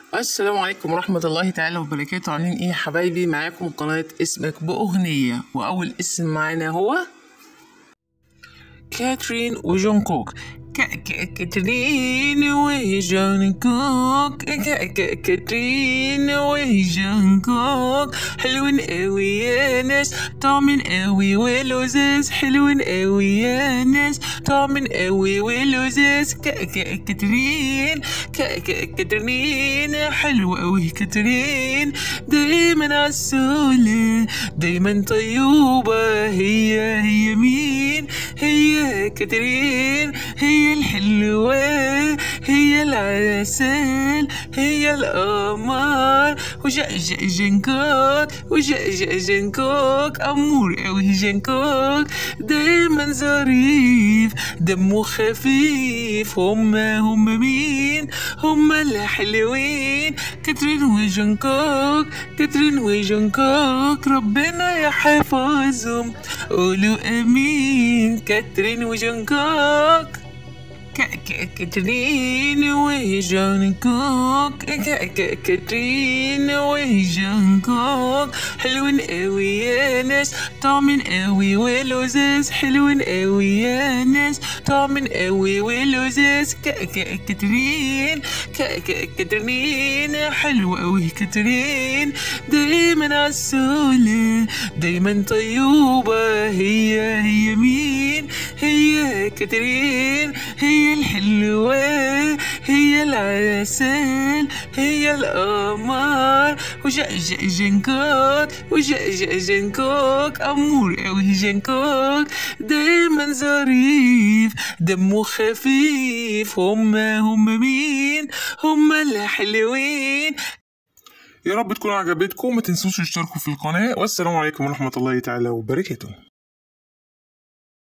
السلام عليكم ورحمة الله تعالى وبركاته عاملين ايه يا حبايبي معاكم قناة اسمك بأغنية وأول اسم معانا هو كاترين وجونكوك ك- ك- كاترين وجونكوك ك- ك- كاترين وجونكوك حلوين قوي يا ناس طعمين قوي ولذاذ حلوين قوي يا ناس طعمين قوي ولذاذ ك- ك- كاترين ك- ك- كاترين حلوة قوي كاترين دايما عسولة دايما طيوبة هي هي مين هي كاترين هي الحلوة هي العسل هي القمر وجأجأ جنكوك وجأجأ جنكوك أمور أوي جنكوك دايما ظريف دمه خفيف هما هما مين هما الحلوين كاترين وجنكوك كاترين وجنكوك ربنا يحفظهم قولوا امين كاترين وجنكوك ك- ك- كاترين وجنكوك ك- ك- كاترين وجنكوك حلوين قوي يا ناس طعمين قوي ولذاذ حلوين قوي يا ناس طعمين قوي ولذاذ ك- ك- كاترين ك- ك- كاترين حلوة قوي كاترين دايما عسولة دايما طيوبة هي هي مين هي كاترين هي الحلوة هي العسل هي القمر وجأجأ جنكوك وجأجأ جنكوك أمور أوي جنكوك دايما ظريف دمه خفيف هما هما مين هما الحلوين يا رب تكون عجبتكم ما تنسوش تشتركوا في القناة والسلام عليكم ورحمة الله تعالى وبركاته